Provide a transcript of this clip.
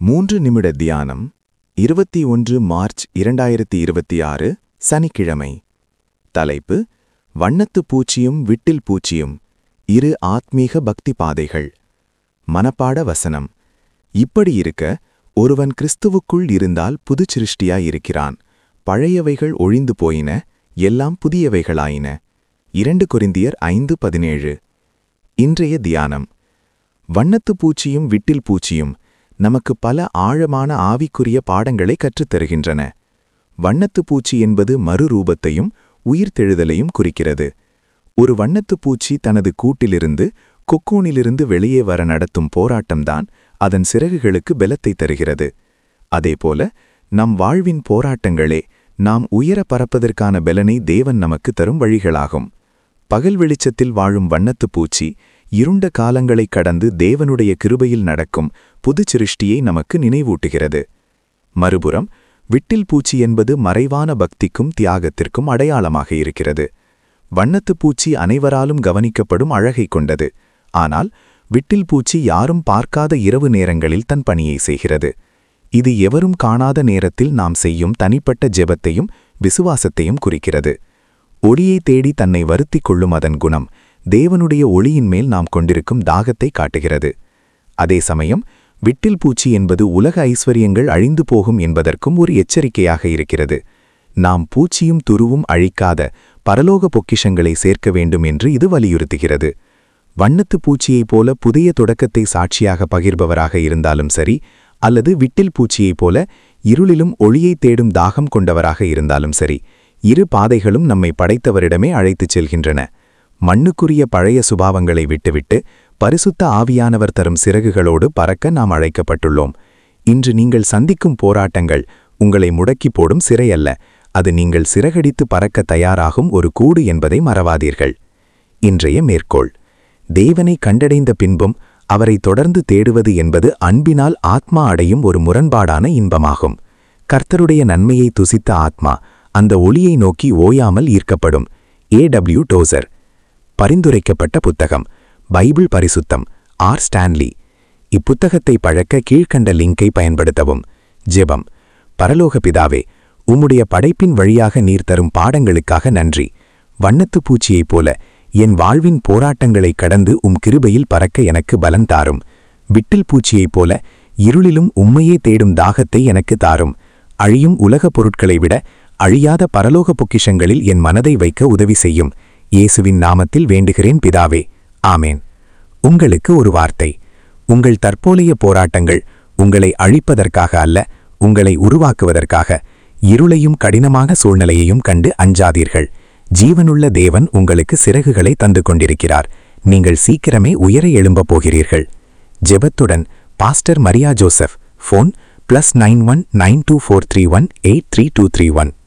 மூன்று நிமிட தியானம் இருபத்தி ஒன்று மார்ச் இரண்டாயிரத்தி இருபத்தி ஆறு சனிக்கிழமை தலைப்பு வண்ணத்துப் பூச்சியும் விட்டில் பூச்சியும் இரு ஆத்மீக பக்தி பாதைகள் மனப்பாட வசனம் இப்படி இருக்க ஒருவன் கிறிஸ்துவுக்குள் இருந்தால் புதுச் சிருஷ்டியாயிருக்கிறான் பழையவைகள் ஒழிந்து போயின எல்லாம் புதியவைகளாயின இரண்டு கொரிந்தியர் ஐந்து பதினேழு இன்றைய தியானம் வண்ணத்துப் பூச்சியும் விட்டில் பூச்சியும் நமக்கு பல ஆழமான ஆவிக்குரிய பாடங்களை கற்றுத்தருகின்றன வண்ணத்துப் பூச்சி என்பது மறுரூபத்தையும் உயிர்த்தெழுதலையும் குறிக்கிறது ஒரு வண்ணத்துப் பூச்சி தனது கூட்டிலிருந்து கொக்கூனிலிருந்து வெளியே வர நடத்தும் போராட்டம்தான் அதன் சிறகுகளுக்கு பலத்தை தருகிறது அதேபோல நம் வாழ்வின் போராட்டங்களே நாம் உயர பறப்பதற்கான பலனை தேவன் நமக்கு தரும் வழிகளாகும் பகல் வெளிச்சத்தில் வாழும் வண்ணத்துப் பூச்சி இருண்ட காலங்களைக் கடந்து தேவனுடைய கிருபையில் நடக்கும் புதுச் சிருஷ்டியை நமக்கு நினைவூட்டுகிறது மறுபுறம் விட்டில் பூச்சி என்பது மறைவான பக்திக்கும் தியாகத்திற்கும் அடையாளமாக இருக்கிறது வண்ணத்துப் பூச்சி அனைவராலும் கவனிக்கப்படும் அழகை கொண்டது ஆனால் விட்டில் பூச்சி யாரும் பார்க்காத இரவு நேரங்களில் தன் பணியை செய்கிறது இது எவரும் காணாத நேரத்தில் நாம் செய்யும் தனிப்பட்ட ஜெபத்தையும் விசுவாசத்தையும் குறிக்கிறது ஒளியை தேடி தன்னை வருத்திக் கொள்ளும் அதன் குணம் தேவனுடைய ஒளியின் மேல் நாம் கொண்டிருக்கும் தாகத்தை காட்டுகிறது அதே சமயம் விட்டில் பூச்சி என்பது உலக ஐஸ்வர்யங்கள் அழிந்து போகும் என்பதற்கும் ஒரு எச்சரிக்கையாக இருக்கிறது நாம் பூச்சியும் துருவும் அழிக்காத பரலோக பொக்கிஷங்களை சேர்க்க வேண்டும் என்று இது வலியுறுத்துகிறது வண்ணத்துப் பூச்சியைப் போல புதிய தொடக்கத்தை சாட்சியாக பகிர்பவராக இருந்தாலும் சரி அல்லது விட்டில் பூச்சியைப் போல இருளிலும் ஒளியை தேடும் தாகம் கொண்டவராக இருந்தாலும் சரி இரு பாதைகளும் நம்மை படைத்தவரிடமே அழைத்துச் செல்கின்றன மண்ணுக்குரிய பழைய சுபாவங்களை விட்டுவிட்டு பரிசுத்த ஆவியானவர் தரும் சிறகுகளோடு பறக்க நாம் அழைக்கப்பட்டுள்ளோம் இன்று நீங்கள் சந்திக்கும் போராட்டங்கள் உங்களை முடக்கி போடும் சிறையல்ல அது நீங்கள் சிறகடித்து பறக்க தயாராகும் ஒரு கூடு என்பதை மறவாதீர்கள் இன்றைய மேற்கோள் தேவனை கண்டடைந்த பின்பும் அவரை தொடர்ந்து தேடுவது என்பது அன்பினால் ஆத்மா அடையும் ஒரு முரண்பாடான இன்பமாகும் கர்த்தருடைய நன்மையை துசித்த ஆத்மா அந்த ஒளியை நோக்கி ஓயாமல் ஈர்க்கப்படும் ஏ டபிள்யூ டோசர் பரிந்துரைக்கப்பட்ட புத்தகம் பைபிள் பரிசுத்தம் ஆர் ஸ்டான்லி இப்புத்தகத்தை பழக்க கீழ்க்கண்ட லிங்கை பயன்படுத்தவும் ஜெபம் பரலோக பிதாவே உம்முடைய படைப்பின் வழியாக நீர் தரும் பாடங்களுக்காக நன்றி வண்ணத்துப் பூச்சியைப் போல என் வாழ்வின் போராட்டங்களைக் கடந்து உம் கிருபையில் பறக்க எனக்கு பலன் தாரும் விட்டில் பூச்சியைப் போல இருளிலும் உம்மையே தேடும் தாகத்தை எனக்கு தாரும் அழியும் உலகப் பொருட்களை விட அழியாத பரலோக பொக்கிஷங்களில் என் மனதை வைக்க உதவி செய்யும் இயேசுவின் நாமத்தில் வேண்டுகிறேன் பிதாவே ஆமேன் உங்களுக்கு ஒரு வார்த்தை உங்கள் தற்போதைய போராட்டங்கள் உங்களை அழிப்பதற்காக அல்ல உங்களை உருவாக்குவதற்காக இருளையும் கடினமான சூழ்நிலையையும் கண்டு அஞ்சாதீர்கள் ஜீவனுள்ள தேவன் உங்களுக்கு சிறகுகளை தந்து கொண்டிருக்கிறார் நீங்கள் சீக்கிரமே உயர எழும்பப் போகிறீர்கள் ஜெபத்துடன் pastor Maria Joseph phone plus nine one nine two four three one eight three two three one